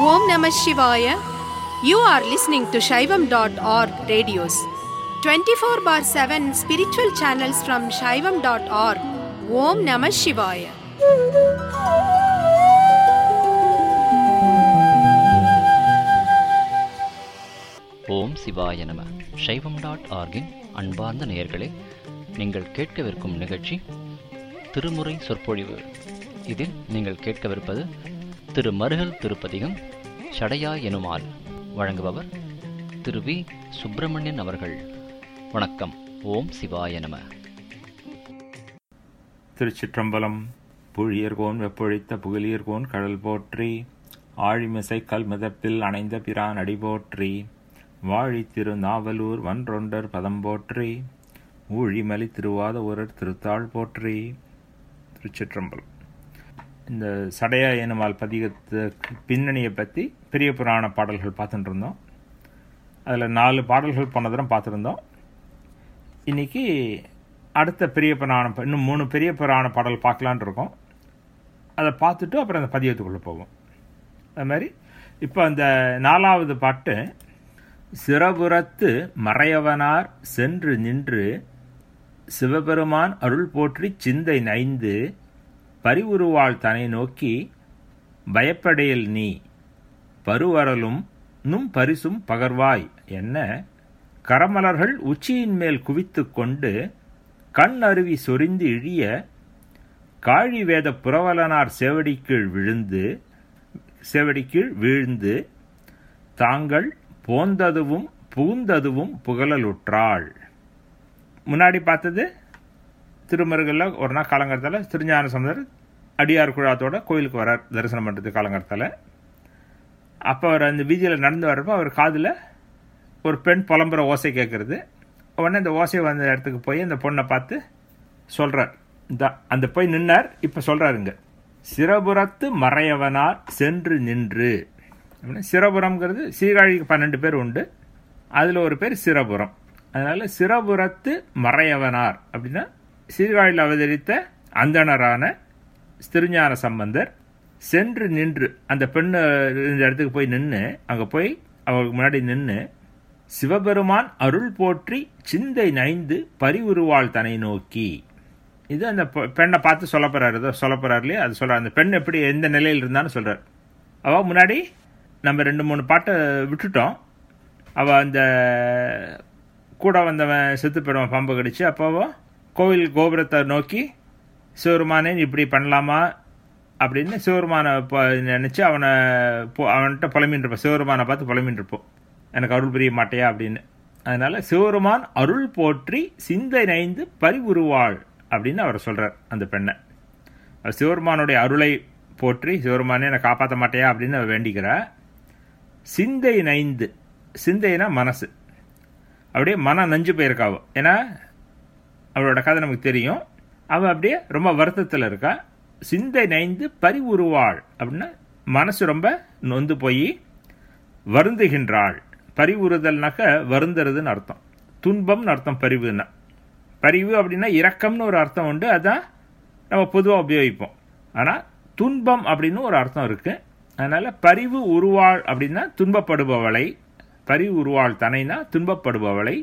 Om Namah Shivaya. You are listening to Shaivam.org radios. 24 bar 7 spiritual channels from Shaivam.org. Om Namah Shivaya. ஓம் சிவாய நம சைவம் dot ஆர்கின் அன்பார்ந்த நேயர்களே நீங்கள் கேட்கவிருக்கும் நிகழ்ச்சி திருமுறை சொற்பொழிவு இதில் நீங்கள் கேட்கவிருப்பது திரு மருகல் திருப்பதிகம் சடையா எனுமால் வழங்குபவர் திரு வி சுப்பிரமணியன் அவர்கள் வணக்கம் ஓம் சிவாய நம திருச்சிற்றம்பலம் புழியர்கோன் வெப்பொழித்த புகழியர்கோன் கடல் போற்றி ஆழிமிசை கல்மிதப்பில் அணைந்த பிரான் அடி போற்றி வாழி திரு நாவலூர் வன்றொண்டர் பதம் போற்றி ஊழிமலி திருவாத ஊரர் திருத்தாள் போற்றி திருச்சிற்றம்பலம் இந்த சடையா எனுமால் பதிகத்துக்கு பின்னணியை பற்றி பெரிய புராண பாடல்கள் பார்த்துட்டு இருந்தோம் அதில் நாலு பாடல்கள் போன தரம் பார்த்துருந்தோம் இன்னைக்கு அடுத்த பெரிய புராணம் இன்னும் மூணு பெரிய புராண பாடல் பார்க்கலான் இருக்கோம் அதை பார்த்துட்டு அப்புறம் அந்த பதியத்துக்குள்ளே போவோம் அது மாதிரி இப்போ அந்த நாலாவது பாட்டு சிறபுறத்து மறையவனார் சென்று நின்று சிவபெருமான் அருள் போற்றி சிந்தை நைந்து பரிவுருவாள் தனை நோக்கி பயப்படையில் நீ பருவரலும் நும் பரிசும் பகர்வாய் என்ன கரமலர்கள் உச்சியின் மேல் குவித்து கொண்டு கண் அருவி சொரிந்து இழிய காழி வேத புரவலனார் சேவடிக்கீழ் விழுந்து சேவடிக்கீழ் வீழ்ந்து தாங்கள் போந்ததுவும் புகுந்ததுவும் புகழலுற்றாள் முன்னாடி பார்த்தது திருமருகல்ல ஒரு நாள் காலங்கரத்தில் திருஞான சமுதர் அடியார் குழாத்தோட கோயிலுக்கு வரார் தரிசனம் பண்ணுறது காலங்கரத்தில் அப்போ அவர் அந்த வீதியில் நடந்து வர்றப்போ அவர் காதில் ஒரு பெண் புலம்புற ஓசை கேட்குறது உடனே அந்த ஓசை வந்த இடத்துக்கு போய் அந்த பொண்ணை பார்த்து சொல்கிறார் இந்த அந்த போய் நின்னார் இப்போ சொல்கிறாருங்க சிரபுரத்து மறையவனார் சென்று நின்று அப்படின்னா சிரபுரம்ங்கிறது சீர்காழிக்கு பன்னெண்டு பேர் உண்டு அதில் ஒரு பேர் சிரபுரம் அதனால் சிரபுரத்து மறையவனார் அப்படின்னா சீர்காழியில் அவதரித்த அந்தணரான திருஞான சம்பந்தர் சென்று நின்று அந்த பெண்ணு இந்த இடத்துக்கு போய் நின்று அங்கே போய் அவருக்கு முன்னாடி நின்று சிவபெருமான் அருள் போற்றி சிந்தை நைந்து பரிவுருவாள் தனை நோக்கி இது அந்த பெ- பெண்ணை பார்த்து சொல்ல போறாரு ஏதோ சொல்ல போறாரு இல்லையா அது சொல்றாரு அந்த பெண் எப்படி எந்த நிலையில் இருந்தான்னு சொல்றார் அவ முன்னாடி நம்ம ரெண்டு மூணு பாட்டை விட்டுட்டோம் அவ அந்த கூட வந்தவன் செத்து போயிடுவான் பாம்பு கடிச்சு அப்போவோ கோவில் கோபுரத்தை நோக்கி சிவருமானே நீ இப்படி பண்ணலாமா அப்படின்னு சிவருமானை ப- நினைச்சு அவனை போ- அவன்கிட்ட புலம்பின்னு இருப்போம் சிவருமானை பார்த்து புலம்பின்னு இருப்போம் எனக்கு அருள் புரிய மாட்டையா அப்படின்னு அதனால சிவருமான் அருள் போற்றி சிந்தை நைந்து பரிவுருவாள் அப்படின்னு அவர் சொல்றார் அந்த பெண்ணை அவர் சிவருமானுடைய அருளை போற்றி சிவருமானே என்னை காப்பாற்ற மாட்டையா அப்படின்னு அவர் வேண்டிக்கிறா சிந்தை நைந்து சிந்தைனா மனசு அப்படியே மனம் நஞ்சு போயிருக்காவோ ஏன்னா அவளோட கதை நமக்கு தெரியும் அவள் அப்படியே ரொம்ப வருத்தத்தில் இருக்கா சிந்தை நைந்து பரிவுருவாள் அப்படின்னா மனசு ரொம்ப நொந்து போய் வருந்துகின்றாள் பரிவுறுதல்னாக்க வருந்துறதுன்னு அர்த்தம் துன்பம்னு அர்த்தம் பரிவுன்னா பரிவு அப்படின்னா இரக்கம்னு ஒரு அர்த்தம் உண்டு அதான் நம்ம பொதுவாக உபயோகிப்போம் ஆனால் துன்பம் அப்படின்னு ஒரு அர்த்தம் இருக்கு அதனால பரிவு உருவாள் அப்படின்னா துன்பப்படுபவளை பரிவு உருவாள் தனைனா துன்பப்படுபவளை